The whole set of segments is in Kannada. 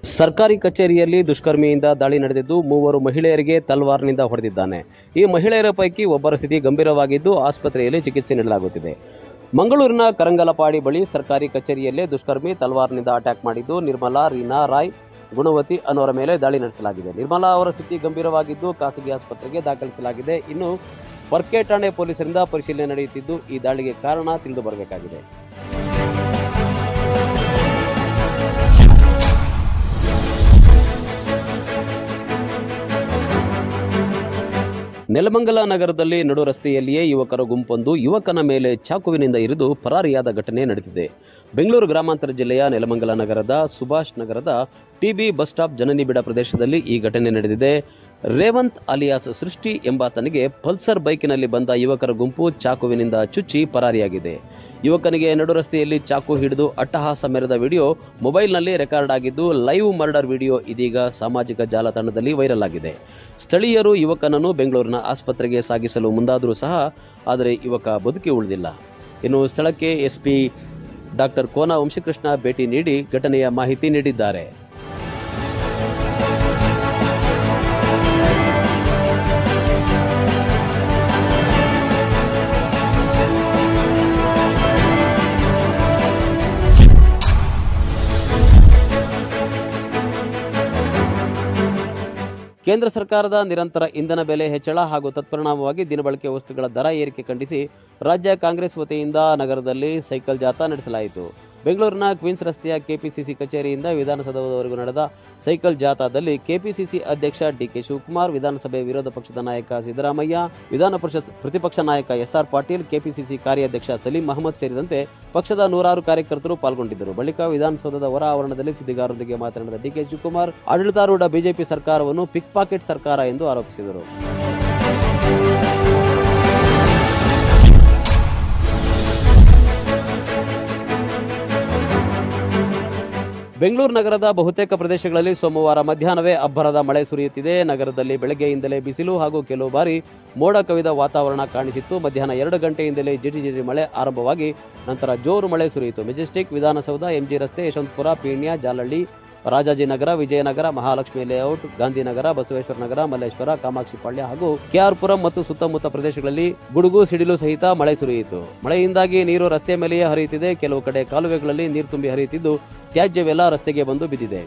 ಸರ್ಕಾರಿ ಕಚೇರಿಯಲ್ಲಿ ದುಷ್ಕರ್ಮಿಯಿಂದ ದಾಳಿ ನಡೆದಿದ್ದು ಮೂವರು ಮಹಿಳೆಯರಿಗೆ ತಲ್ವಾರ್ನಿಂದ ಹೊಡೆದಿದ್ದಾನೆ ಈ ಮಹಿಳೆಯರ ಪೈಕಿ ಒಬ್ಬರ ಸ್ಥಿತಿ ಗಂಭೀರವಾಗಿದ್ದು ಆಸ್ಪತ್ರೆಯಲ್ಲಿ ಚಿಕಿತ್ಸೆ ನೀಡಲಾಗುತ್ತಿದೆ ಮಂಗಳೂರಿನ ಕರಂಗಲಪಾಡಿ ಬಳಿ ಸರ್ಕಾರಿ ಕಚೇರಿಯಲ್ಲೇ ದುಷ್ಕರ್ಮಿ ತಲ್ವಾರ್ನಿಂದ ಅಟ್ಯಾಕ್ ಮಾಡಿದ್ದು ನಿರ್ಮಲಾ ರೀನಾ ರಾಯ್ ಗುಣವತಿ ಅನ್ನೋರ ಮೇಲೆ ದಾಳಿ ನಡೆಸಲಾಗಿದೆ ನಿರ್ಮಲಾ ಅವರ ಸ್ಥಿತಿ ಗಂಭೀರವಾಗಿದ್ದು ಖಾಸಗಿ ಆಸ್ಪತ್ರೆಗೆ ದಾಖಲಿಸಲಾಗಿದೆ ಇನ್ನು ಪರ್ಕೆ ಠಾಣೆ ಪೊಲೀಸರಿಂದ ಪರಿಶೀಲನೆ ನಡೆಯುತ್ತಿದ್ದು ಈ ದಾಳಿಗೆ ಕಾರಣ ತಿಳಿದು ಬರಬೇಕಾಗಿದೆ ನೆಲಮಂಗಲ ನಗರದಲ್ಲಿ ನಡು ರಸ್ತೆಯಲ್ಲಿಯೇ ಯುವಕರ ಗುಂಪೊಂದು ಯುವಕನ ಮೇಲೆ ಚಾಕುವಿನಿಂದ ಇರಿದು ಪರಾರಿಯಾದ ಘಟನೆ ನಡೆದಿದೆ ಬೆಂಗಳೂರು ಗ್ರಾಮಾಂತರ ಜಿಲ್ಲೆಯ ನೆಲಮಂಗಲ ನಗರದ ಸುಭಾಷ್ ನಗರದ ಟಿಬಿ ಬಸ್ ಸ್ಟಾಪ್ ಜನನಿಬಿಡ ಪ್ರದೇಶದಲ್ಲಿ ಈ ಘಟನೆ ನಡೆದಿದೆ ರೇವಂತ್ ಅಲಿಯಾಸ್ ಸೃಷ್ಟಿ ಎಂಬಾತನಿಗೆ ಪಲ್ಸರ್ ಬೈಕಿನಲ್ಲಿ ಬಂದ ಯುವಕರ ಗುಂಪು ಚಾಕುವಿನಿಂದ ಚುಚ್ಚಿ ಪರಾರಿಯಾಗಿದೆ ಯುವಕನಿಗೆ ನಡು ರಸ್ತೆಯಲ್ಲಿ ಚಾಕು ಹಿಡಿದು ಅಟ್ಟಹಾಸ ಮೆರೆದ ವಿಡಿಯೋ ಮೊಬೈಲ್ನಲ್ಲಿ ರೆಕಾರ್ಡ್ ಆಗಿದ್ದು ಲೈವ್ ಮರ್ಡರ್ ವಿಡಿಯೋ ಇದೀಗ ಸಾಮಾಜಿಕ ಜಾಲತಾಣದಲ್ಲಿ ವೈರಲ್ ಆಗಿದೆ ಸ್ಥಳೀಯರು ಯುವಕನನ್ನು ಬೆಂಗಳೂರಿನ ಆಸ್ಪತ್ರೆಗೆ ಸಾಗಿಸಲು ಮುಂದಾದರೂ ಸಹ ಆದರೆ ಯುವಕ ಬದುಕಿ ಉಳಿದಿಲ್ಲ ಇನ್ನು ಸ್ಥಳಕ್ಕೆ ಎಸ್ಪಿ ಡಾಕ್ಟರ್ ಕೋನ ವಂಶಕೃಷ್ಣ ಭೇಟಿ ನೀಡಿ ಘಟನೆಯ ಮಾಹಿತಿ ನೀಡಿದ್ದಾರೆ ಕೇಂದ್ರ ಸರ್ಕಾರದ ನಿರಂತರ ಇಂಧನ ಬೆಲೆ ಹೆಚ್ಚಳ ಹಾಗೂ ತತ್ಪರಿಣಾಮವಾಗಿ ದಿನಬಳಕೆ ವಸ್ತುಗಳ ದರ ಏರಿಕೆ ಖಂಡಿಸಿ ರಾಜ್ಯ ಕಾಂಗ್ರೆಸ್ ವತಿಯಿಂದ ನಗರದಲ್ಲಿ ಸೈಕಲ್ ಜಾಥಾ ನಡೆಸಲಾಯಿತು ಬೆಂಗಳೂರಿನ ಕ್ವೀನ್ಸ್ ರಸ್ತೆಯ ಕೆಪಿಸಿಸಿ ಕಚೇರಿಯಿಂದ ವಿಧಾನಸೌಧದವರೆಗೂ ನಡೆದ ಸೈಕಲ್ ಜಾಥಾದಲ್ಲಿ ಕೆಪಿಸಿಸಿ ಅಧ್ಯಕ್ಷ ಡಿಕೆ ಶಿವಕುಮಾರ್ ವಿಧಾನಸಭೆ ವಿರೋಧ ಪಕ್ಷದ ನಾಯಕ ಸಿದ್ದರಾಮಯ್ಯ ವಿಧಾನ ಪರಿಷತ್ ಪ್ರತಿಪಕ್ಷ ನಾಯಕ ಎಸ್ಆರ್ ಪಾಟೀಲ್ ಕೆಪಿಸಿಸಿ ಕಾರ್ಯಾಧ್ಯಕ್ಷ ಸಲೀಂ ಅಹಮದ್ ಸೇರಿದಂತೆ ಪಕ್ಷದ ನೂರಾರು ಕಾರ್ಯಕರ್ತರು ಪಾಲ್ಗೊಂಡಿದ್ದರು ಬಳಿಕ ವಿಧಾನಸೌಧದ ಹೊರ ಆವರಣದಲ್ಲಿ ಸುದ್ದಿಗಾರರೊಂದಿಗೆ ಮಾತನಾಡಿದ ಡಿಕೆ ಶಿವಕುಮಾರ್ ಆಡಳಿತಾರೂಢ ಬಿಜೆಪಿ ಸರ್ಕಾರವನ್ನು ಪಿಕ್ ಪಾಕೆಟ್ ಸರ್ಕಾರ ಎಂದು ಆರೋಪಿಸಿದರು ಬೆಂಗಳೂರು ನಗರದ ಬಹುತೇಕ ಪ್ರದೇಶಗಳಲ್ಲಿ ಸೋಮವಾರ ಮಧ್ಯಾಹ್ನವೇ ಅಬ್ಬರದ ಮಳೆ ಸುರಿಯುತ್ತಿದೆ ನಗರದಲ್ಲಿ ಬೆಳಗ್ಗೆಯಿಂದಲೇ ಬಿಸಿಲು ಹಾಗೂ ಕೆಲವು ಬಾರಿ ಮೋಡ ಕವಿದ ವಾತಾವರಣ ಕಾಣಿಸಿತ್ತು ಮಧ್ಯಾಹ್ನ ಎರಡು ಗಂಟೆಯಿಂದಲೇ ಜಿಟಿ ಜಿಟಿ ಮಳೆ ಆರಂಭವಾಗಿ ನಂತರ ಜೋರು ಮಳೆ ಸುರಿಯಿತು ಮೆಜೆಸ್ಟಿಕ್ ವಿಧಾನಸೌಧ ಎಂಜಿ ರಸ್ತೆ ಯಶವಂತಪುರ ಪೀಣ್ಯ ಜಾಲಹಳ್ಳಿ ರಾಜಾಜಿನಗರ ವಿಜಯನಗರ ಮಹಾಲಕ್ಷ್ಮಿ ಲೇಔಟ್ ಗಾಂಧಿನಗರ ಬಸವೇಶ್ವರ ನಗರ ಮಲ್ಲೇಶ್ವರ ಕಾಮಾಕ್ಷಿಪಾಳ್ಯ ಹಾಗೂ ಕೆಆರ್ಪುರಂ ಮತ್ತು ಸುತ್ತಮುತ್ತ ಪ್ರದೇಶಗಳಲ್ಲಿ ಗುಡುಗು ಸಿಡಿಲು ಸಹಿತ ಮಳೆ ಸುರಿಯಿತು ಮಳೆಯಿಂದಾಗಿ ನೀರು ರಸ್ತೆ ಮೇಲೆಯೇ ಹರಿಯುತ್ತಿದೆ ಕೆಲವು ಕಡೆ ಕಾಲುವೆಗಳಲ್ಲಿ ನೀರು ತುಂಬಿ ಹರಿಯುತ್ತಿದ್ದು ತ್ಯಾಜ್ಯವೆಲ್ಲ ರಸ್ತೆಗೆ ಬಂದು ಬಿದ್ದಿದೆ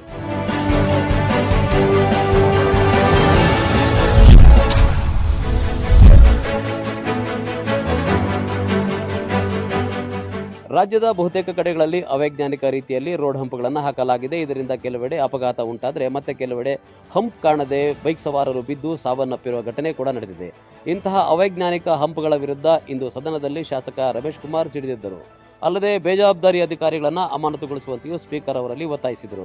ರಾಜ್ಯದ ಬಹುತೇಕ ಕಡೆಗಳಲ್ಲಿ ಅವೈಜ್ಞಾನಿಕ ರೀತಿಯಲ್ಲಿ ರೋಡ್ ಹಂಪ್ಗಳನ್ನು ಹಾಕಲಾಗಿದೆ ಇದರಿಂದ ಕೆಲವೆಡೆ ಅಪಘಾತ ಉಂಟಾದರೆ ಮತ್ತೆ ಕೆಲವೆಡೆ ಹಂಪ್ ಕಾಣದೆ ಬೈಕ್ ಸವಾರರು ಬಿದ್ದು ಸಾವನ್ನಪ್ಪಿರುವ ಘಟನೆ ಕೂಡ ನಡೆದಿದೆ ಇಂತಹ ಅವೈಜ್ಞಾನಿಕ ಹಂಪ್ಗಳ ವಿರುದ್ಧ ಇಂದು ಸದನದಲ್ಲಿ ಶಾಸಕ ರಮೇಶ್ ಕುಮಾರ್ ಸಿಡಿದಿದ್ದರು ಅಲ್ಲದೆ ಬೇಜವಾಬ್ದಾರಿ ಅಧಿಕಾರಿಗಳನ್ನು ಅಮಾನತುಗೊಳಿಸುವಂತೆಯೂ ಸ್ಪೀಕರ್ ಅವರಲ್ಲಿ ಒತ್ತಾಯಿಸಿದರು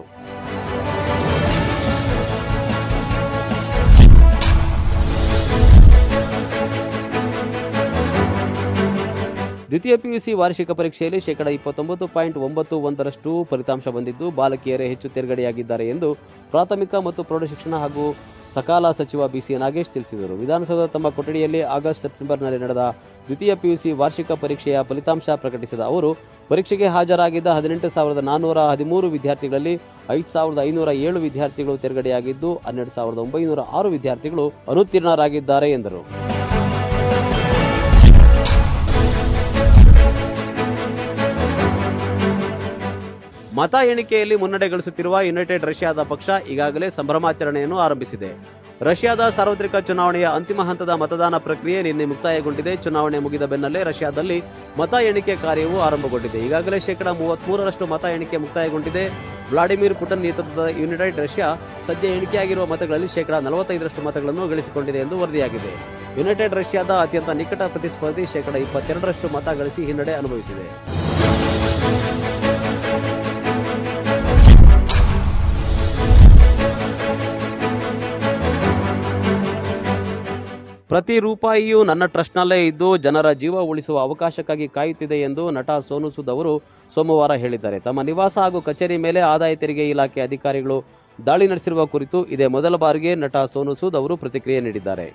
ದ್ವಿತೀಯ ಪಿಯುಸಿ ವಾರ್ಷಿಕ ಪರೀಕ್ಷೆಯಲ್ಲಿ ಶೇಕಡ ಇಪ್ಪತ್ತೊಂಬತ್ತು ಪಾಯಿಂಟ್ ಒಂಬತ್ತು ಒಂದರಷ್ಟು ಫಲಿತಾಂಶ ಬಂದಿದ್ದು ಬಾಲಕಿಯರೇ ಹೆಚ್ಚು ತೇರ್ಗಡೆಯಾಗಿದ್ದಾರೆ ಎಂದು ಪ್ರಾಥಮಿಕ ಮತ್ತು ಪ್ರೌಢಶಿಕ್ಷಣ ಹಾಗೂ ಸಕಾಲ ಸಚಿವ ಬಿಸಿ ನಾಗೇಶ್ ತಿಳಿಸಿದರು ವಿಧಾನಸೌಧ ತಮ್ಮ ಕೊಠಡಿಯಲ್ಲಿ ಆಗಸ್ಟ್ ಸೆಪ್ಟೆಂಬರ್ನಲ್ಲಿ ನಡೆದ ದ್ವಿತೀಯ ಪಿಯುಸಿ ವಾರ್ಷಿಕ ಪರೀಕ್ಷೆಯ ಫಲಿತಾಂಶ ಪ್ರಕಟಿಸಿದ ಅವರು ಪರೀಕ್ಷೆಗೆ ಹಾಜರಾಗಿದ್ದ ಹದಿನೆಂಟು ಸಾವಿರದ ನಾನ್ನೂರ ಹದಿಮೂರು ವಿದ್ಯಾರ್ಥಿಗಳಲ್ಲಿ ಐದು ಸಾವಿರದ ಐನೂರ ಏಳು ವಿದ್ಯಾರ್ಥಿಗಳು ತೇರ್ಗಡೆಯಾಗಿದ್ದು ಹನ್ನೆರಡು ಸಾವಿರದ ಒಂಬೈನೂರ ಆರು ವಿದ್ಯಾರ್ಥಿಗಳು ಅನುತ್ತೀರ್ಣರಾಗಿದ್ದಾರೆ ಎಂದರು ಮತ ಎಣಿಕೆಯಲ್ಲಿ ಮುನ್ನಡೆ ಗಳಿಸುತ್ತಿರುವ ಯುನೈಟೆಡ್ ರಷ್ಯಾದ ಪಕ್ಷ ಈಗಾಗಲೇ ಸಂಭ್ರಮಾಚರಣೆಯನ್ನು ಆರಂಭಿಸಿದೆ ರಷ್ಯಾದ ಸಾರ್ವತ್ರಿಕ ಚುನಾವಣೆಯ ಅಂತಿಮ ಹಂತದ ಮತದಾನ ಪ್ರಕ್ರಿಯೆ ನಿನ್ನೆ ಮುಕ್ತಾಯಗೊಂಡಿದೆ ಚುನಾವಣೆ ಮುಗಿದ ಬೆನ್ನಲ್ಲೇ ರಷ್ಯಾದಲ್ಲಿ ಮತ ಎಣಿಕೆ ಕಾರ್ಯವು ಆರಂಭಗೊಂಡಿದೆ ಈಗಾಗಲೇ ಶೇಕಡ ಮೂವತ್ಮೂರರಷ್ಟು ಮತ ಎಣಿಕೆ ಮುಕ್ತಾಯಗೊಂಡಿದೆ ವ್ಲಾಡಿಮಿರ್ ಪುಟಿನ್ ನೇತೃತ್ವದ ಯುನೈಟೆಡ್ ರಷ್ಯಾ ಸದ್ಯ ಎಣಿಕೆಯಾಗಿರುವ ಮತಗಳಲ್ಲಿ ಶೇಕಡ ನಲವತ್ತೈದರಷ್ಟು ಮತಗಳನ್ನು ಗಳಿಸಿಕೊಂಡಿದೆ ಎಂದು ವರದಿಯಾಗಿದೆ ಯುನೈಟೆಡ್ ರಷ್ಯಾದ ಅತ್ಯಂತ ನಿಕಟ ಪ್ರತಿಸ್ಪರ್ಧಿ ಶೇಕಡ ಇಪ್ಪತ್ತೆರಡರಷ್ಟು ಮತ ಗಳಿಸಿ ಹಿನ್ನಡೆ ಅನುಭವಿಸಿದೆ ಪ್ರತಿ ರೂಪಾಯಿಯೂ ನನ್ನ ಟ್ರಸ್ಟ್ನಲ್ಲೇ ಇದ್ದು ಜನರ ಜೀವ ಉಳಿಸುವ ಅವಕಾಶಕ್ಕಾಗಿ ಕಾಯುತ್ತಿದೆ ಎಂದು ನಟ ಸೋನು ಸೂದ್ ಅವರು ಸೋಮವಾರ ಹೇಳಿದ್ದಾರೆ ತಮ್ಮ ನಿವಾಸ ಹಾಗೂ ಕಚೇರಿ ಮೇಲೆ ಆದಾಯ ತೆರಿಗೆ ಇಲಾಖೆ ಅಧಿಕಾರಿಗಳು ದಾಳಿ ನಡೆಸಿರುವ ಕುರಿತು ಇದೇ ಮೊದಲ ಬಾರಿಗೆ ನಟ ಸೋನು ಸೂದ್ ಅವರು ಪ್ರತಿಕ್ರಿಯೆ ನೀಡಿದ್ದಾರೆ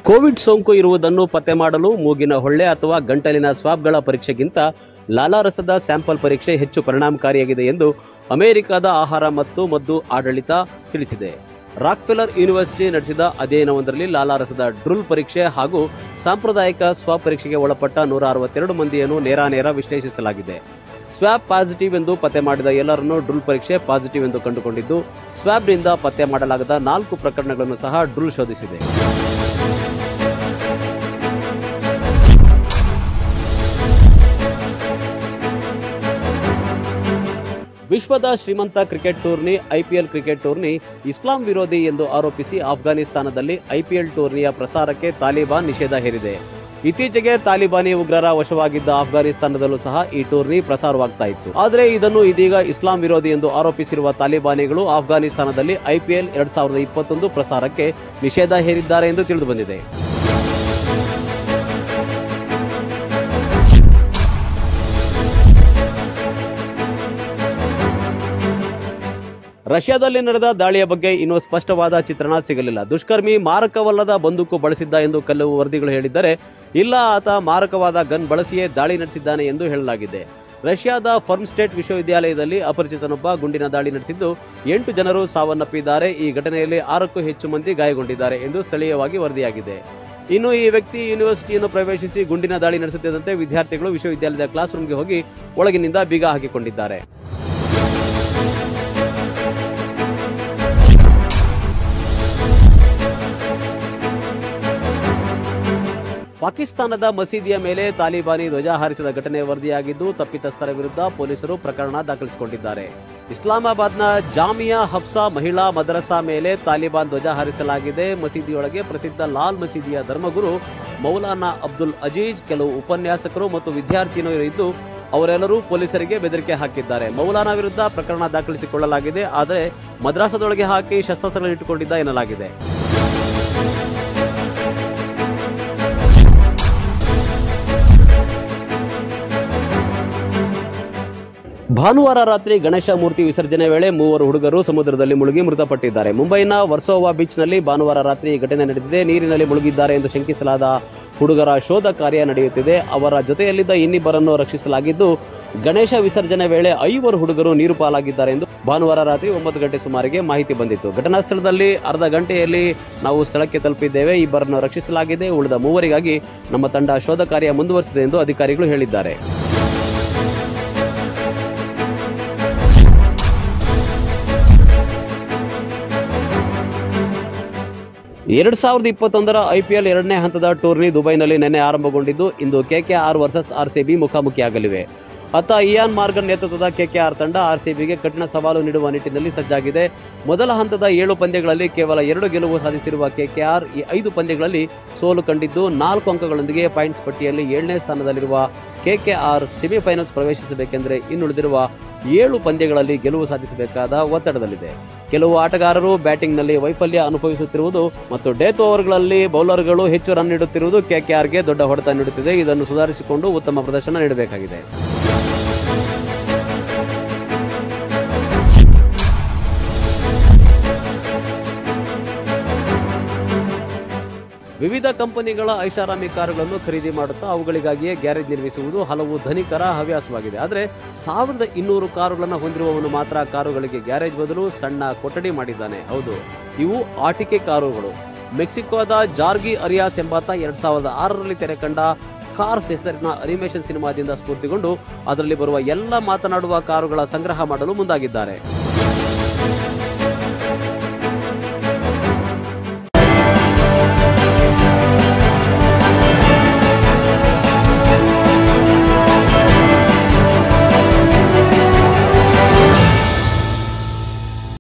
ಕೋವಿಡ್ ಸೋಂಕು ಇರುವುದನ್ನು ಪತ್ತೆ ಮಾಡಲು ಮೂಗಿನ ಹೊಳ್ಳೆ ಅಥವಾ ಗಂಟಲಿನ ಸ್ವಾಬ್ಗಳ ಪರೀಕ್ಷೆಗಿಂತ ಲಾಲಾರಸದ ಸ್ಯಾಂಪಲ್ ಪರೀಕ್ಷೆ ಹೆಚ್ಚು ಪರಿಣಾಮಕಾರಿಯಾಗಿದೆ ಎಂದು ಅಮೆರಿಕದ ಆಹಾರ ಮತ್ತು ಮದ್ದು ಆಡಳಿತ ತಿಳಿಸಿದೆ ರಾಕ್ಫೆಲರ್ ಯೂನಿವರ್ಸಿಟಿ ನಡೆಸಿದ ಅಧ್ಯಯನವೊಂದರಲ್ಲಿ ಲಾಲಾರಸದ ಡ್ರುಲ್ ಪರೀಕ್ಷೆ ಹಾಗೂ ಸಾಂಪ್ರದಾಯಿಕ ಸ್ವಾಬ್ ಪರೀಕ್ಷೆಗೆ ಒಳಪಟ್ಟ ನೂರ ಅರವತ್ತೆರಡು ಮಂದಿಯನ್ನು ನೇರಾನೇರ ವಿಶ್ಲೇಷಿಸಲಾಗಿದೆ ಸ್ವ್ಯಾಬ್ ಪಾಸಿಟಿವ್ ಎಂದು ಪತ್ತೆ ಮಾಡಿದ ಎಲ್ಲರನ್ನೂ ಡ್ರುಲ್ ಪರೀಕ್ಷೆ ಪಾಸಿಟಿವ್ ಎಂದು ಕಂಡುಕೊಂಡಿದ್ದು ಸ್ವ್ಯಾಬ್ನಿಂದ ಪತ್ತೆ ಮಾಡಲಾಗದ ನಾಲ್ಕು ಪ್ರಕರಣಗಳನ್ನು ಸಹ ಡ್ರುಲ್ ಶೋಧಿಸಿದೆ ವಿಶ್ವದ ಶ್ರೀಮಂತ cricket tourney IPL cricket tourney ಇಸ್ಲಾಂ ವಿರೋಧಿ ಎಂದು ಆರೋಪಿಸಿ ಆಫ್ಘಾನಿಸ್ತಾನದಲ್ಲಿ ಐಪಿಎಲ್ ಟೂರ್ನಿಯ ಪ್ರಸಾರಕ್ಕೆ ತಾಲಿಬಾನ್ ನಿಷೇಧ ಹೇರಿದೆ ಇತ್ತೀಚೆಗೆ ತಾಲಿಬಾನಿ ಉಗ್ರರ ವಶವಾಗಿದ್ದ ಆಫ್ಘಾನಿಸ್ತಾನದಲ್ಲೂ ಸಹ ಈ ಟೂರ್ನಿ ಪ್ರಸಾರವಾಗ್ತಾ ಇತ್ತು ಆದರೆ ಇದನ್ನು ಇದೀಗ ಇಸ್ಲಾಂ ವಿರೋಧಿ ಎಂದು ಆರೋಪಿಸಿರುವ ತಾಲಿಬಾನಿಗಳು ಆಫ್ಘಾನಿಸ್ತಾನದಲ್ಲಿ ಐಪಿಎಲ್ ಎರಡ್ ಸಾವಿರದ ಇಪ್ಪತ್ತೊಂದು ಪ್ರಸಾರಕ್ಕೆ ನಿಷೇಧ ಹೇರಿದ್ದಾರೆ ಎಂದು ತಿಳಿದು ಬಂದಿದೆ ರಷ್ಯಾದಲ್ಲಿ ನಡೆದ ದಾಳಿಯ ಬಗ್ಗೆ ಇನ್ನೂ ಸ್ಪಷ್ಟವಾದ ಚಿತ್ರಣ ಸಿಗಲಿಲ್ಲ ದುಷ್ಕರ್ಮಿ ಮಾರಕವಲ್ಲದ ಬಂದೂಕು ಬಳಸಿದ್ದ ಎಂದು ಕೆಲವು ವರದಿಗಳು ಹೇಳಿದ್ದರೆ ಇಲ್ಲ ಆತ ಮಾರಕವಾದ ಗನ್ ಬಳಸಿಯೇ ದಾಳಿ ನಡೆಸಿದ್ದಾನೆ ಎಂದು ಹೇಳಲಾಗಿದೆ ರಷ್ಯಾದ ಫರ್ಮ್ ಸ್ಟೇಟ್ ವಿಶ್ವವಿದ್ಯಾಲಯದಲ್ಲಿ ಅಪರಿಚಿತನೊಬ್ಬ ಗುಂಡಿನ ದಾಳಿ ನಡೆಸಿದ್ದು ಎಂಟು ಜನರು ಸಾವನ್ನಪ್ಪಿದ್ದಾರೆ ಈ ಘಟನೆಯಲ್ಲಿ ಆರಕ್ಕೂ ಹೆಚ್ಚು ಮಂದಿ ಗಾಯಗೊಂಡಿದ್ದಾರೆ ಎಂದು ಸ್ಥಳೀಯವಾಗಿ ವರದಿಯಾಗಿದೆ ಇನ್ನು ಈ ವ್ಯಕ್ತಿ ಯೂನಿವರ್ಸಿಟಿಯನ್ನು ಪ್ರವೇಶಿಸಿ ಗುಂಡಿನ ದಾಳಿ ನಡೆಸುತ್ತಿದ್ದಂತೆ ವಿದ್ಯಾರ್ಥಿಗಳು ವಿಶ್ವವಿದ್ಯಾಲಯದ ಕ್ಲಾಸ್ ರೂಮ್ಗೆ ಹೋಗಿ ಒಳಗಿನಿಂದ ಬೀಗ ಹಾಕಿಕೊಂಡಿದ್ದಾರೆ ಪಾಕಿಸ್ತಾನದ ಮಸೀದಿಯ ಮೇಲೆ ತಾಲಿಬಾನಿ ಧ್ವಜ ಹಾರಿಸಿದ ಘಟನೆ ವರದಿಯಾಗಿದ್ದು ತಪ್ಪಿತಸ್ಥರ ವಿರುದ್ಧ ಪೊಲೀಸರು ಪ್ರಕರಣ ದಾಖಲಿಸಿಕೊಂಡಿದ್ದಾರೆ ಇಸ್ಲಾಮಾಬಾದ್ನ ಜಾಮಿಯಾ ಹಫ್ಸಾ ಮಹಿಳಾ ಮದರಸಾ ಮೇಲೆ ತಾಲಿಬಾನ್ ಧ್ವಜ ಹಾರಿಸಲಾಗಿದೆ ಮಸೀದಿಯೊಳಗೆ ಪ್ರಸಿದ್ಧ ಲಾಲ್ ಮಸೀದಿಯ ಧರ್ಮಗುರು ಮೌಲಾನಾ ಅಬ್ದುಲ್ ಅಜೀಜ್ ಕೆಲವು ಉಪನ್ಯಾಸಕರು ಮತ್ತು ವಿದ್ಯಾರ್ಥಿನಿಯರು ಇದ್ದು ಅವರೆಲ್ಲರೂ ಪೊಲೀಸರಿಗೆ ಬೆದರಿಕೆ ಹಾಕಿದ್ದಾರೆ ಮೌಲಾನಾ ವಿರುದ್ಧ ಪ್ರಕರಣ ದಾಖಲಿಸಿಕೊಳ್ಳಲಾಗಿದೆ ಆದರೆ ಮದ್ರಾಸದೊಳಗೆ ಹಾಕಿ ಶಸ್ತ್ರಾಸ್ತ್ರಗಳನ್ನು ಇಟ್ಟುಕೊಂಡಿದ್ದ ಎನ್ನಲಾಗಿದೆ ಭಾನುವಾರ ರಾತ್ರಿ ಗಣೇಶ ಮೂರ್ತಿ ವಿಸರ್ಜನೆ ವೇಳೆ ಮೂವರು ಹುಡುಗರು ಸಮುದ್ರದಲ್ಲಿ ಮುಳುಗಿ ಮೃತಪಟ್ಟಿದ್ದಾರೆ ಮುಂಬೈನ ವರ್ಸೋವಾ ಬೀಚ್ನಲ್ಲಿ ಭಾನುವಾರ ರಾತ್ರಿ ಈ ಘಟನೆ ನಡೆದಿದೆ ನೀರಿನಲ್ಲಿ ಮುಳುಗಿದ್ದಾರೆ ಎಂದು ಶಂಕಿಸಲಾದ ಹುಡುಗರ ಶೋಧ ಕಾರ್ಯ ನಡೆಯುತ್ತಿದೆ ಅವರ ಜೊತೆಯಲ್ಲಿದ್ದ ಇನ್ನಿಬ್ಬರನ್ನು ರಕ್ಷಿಸಲಾಗಿದ್ದು ಗಣೇಶ ವಿಸರ್ಜನೆ ವೇಳೆ ಐವರು ಹುಡುಗರು ನೀರು ಪಾಲಾಗಿದ್ದಾರೆ ಎಂದು ಭಾನುವಾರ ರಾತ್ರಿ ಒಂಬತ್ತು ಗಂಟೆ ಸುಮಾರಿಗೆ ಮಾಹಿತಿ ಬಂದಿತ್ತು ಘಟನಾ ಸ್ಥಳದಲ್ಲಿ ಅರ್ಧ ಗಂಟೆಯಲ್ಲಿ ನಾವು ಸ್ಥಳಕ್ಕೆ ತಲುಪಿದ್ದೇವೆ ಇಬ್ಬರನ್ನು ರಕ್ಷಿಸಲಾಗಿದೆ ಉಳಿದ ಮೂವರಿಗಾಗಿ ನಮ್ಮ ತಂಡ ಶೋಧ ಕಾರ್ಯ ಮುಂದುವರಿಸಿದೆ ಎಂದು ಅಧಿಕಾರಿಗಳು ಹೇಳಿದ್ದಾರೆ ಎರಡ್ ಸಾವಿರದ ಇಪ್ಪತ್ತೊಂದರ ಐಪಿಎಲ್ ಎರಡನೇ ಹಂತದ ಟೂರ್ನಿ ದುಬೈನಲ್ಲಿ ನಿನ್ನೆ ಆರಂಭಗೊಂಡಿದ್ದು ಇಂದು ಕೆಕೆಆರ್ ವರ್ಸಸ್ ಆರ್ಸಿಬಿ ಮುಖಾಮುಖಿಯಾಗಲಿವೆ ಅತ್ತ ಇಯಾನ್ ಮಾರ್ಗನ್ ನೇತೃತ್ವದ ಕೆಕೆಆರ್ ತಂಡ ಆರ್ಸಿಬಿಗೆ ಕಠಿಣ ಸವಾಲು ನೀಡುವ ನಿಟ್ಟಿನಲ್ಲಿ ಸಜ್ಜಾಗಿದೆ ಮೊದಲ ಹಂತದ ಏಳು ಪಂದ್ಯಗಳಲ್ಲಿ ಕೇವಲ ಎರಡು ಗೆಲುವು ಸಾಧಿಸಿರುವ ಕೆಕೆಆರ್ ಈ ಐದು ಪಂದ್ಯಗಳಲ್ಲಿ ಸೋಲು ಕಂಡಿದ್ದು ನಾಲ್ಕು ಅಂಕಗಳೊಂದಿಗೆ ಪಾಯಿಂಟ್ಸ್ ಪಟ್ಟಿಯಲ್ಲಿ ಏಳನೇ ಸ್ಥಾನದಲ್ಲಿರುವ ಕೆಕೆಆರ್ ಸೆಮಿಫೈನಲ್ಸ್ ಪ್ರವೇಶಿಸಬೇಕೆಂದರೆ ಇನ್ನುಳಿದಿರುವ ಏಳು ಪಂದ್ಯಗಳಲ್ಲಿ ಗೆಲುವು ಸಾಧಿಸಬೇಕಾದ ಒತ್ತಡದಲ್ಲಿದೆ ಕೆಲವು ಆಟಗಾರರು ಬ್ಯಾಟಿಂಗ್ನಲ್ಲಿ ವೈಫಲ್ಯ ಅನುಭವಿಸುತ್ತಿರುವುದು ಮತ್ತು ಡೆತ್ ಓವರ್ಗಳಲ್ಲಿ ಬೌಲರ್ಗಳು ಹೆಚ್ಚು ರನ್ ನೀಡುತ್ತಿರುವುದು ಕೆಕೆಆರ್ಗೆ ದೊಡ್ಡ ಹೊಡೆತ ನೀಡುತ್ತಿದೆ ಇದನ್ನು ಸುಧಾರಿಸಿಕೊಂಡು ಉತ್ತಮ ಪ್ರದರ್ಶನ ನೀಡಬೇಕಾಗಿದೆ ವಿವಿಧ ಕಂಪನಿಗಳ ಐಷಾರಾಮಿ ಕಾರುಗಳನ್ನು ಖರೀದಿ ಮಾಡುತ್ತಾ ಅವುಗಳಿಗಾಗಿಯೇ ಗ್ಯಾರೇಜ್ ನಿರ್ಮಿಸುವುದು ಹಲವು ಧನಿಕರ ಹವ್ಯಾಸವಾಗಿದೆ ಆದರೆ ಸಾವಿರದ ಇನ್ನೂರು ಕಾರುಗಳನ್ನು ಹೊಂದಿರುವವನು ಮಾತ್ರ ಕಾರುಗಳಿಗೆ ಗ್ಯಾರೇಜ್ ಬದಲು ಸಣ್ಣ ಕೊಠಡಿ ಮಾಡಿದ್ದಾನೆ ಹೌದು ಇವು ಆಟಿಕೆ ಕಾರುಗಳು ಮೆಕ್ಸಿಕೋದ ಜಾರ್ಗಿ ಅರಿಯಾಸ್ ಎಂಬಾತ ಎರಡ್ ಸಾವಿರದ ಆರರಲ್ಲಿ ತೆರೆ ಕಂಡ ಕಾರ್ಸ್ ಹೆಸರಿನ ಅನಿಮೇಷನ್ ಸಿನಿಮಾದಿಂದ ಸ್ಫೂರ್ತಿಗೊಂಡು ಅದರಲ್ಲಿ ಬರುವ ಎಲ್ಲ ಮಾತನಾಡುವ ಕಾರುಗಳ ಸಂಗ್ರಹ ಮಾಡಲು ಮುಂದಾಗಿದ್ದಾರೆ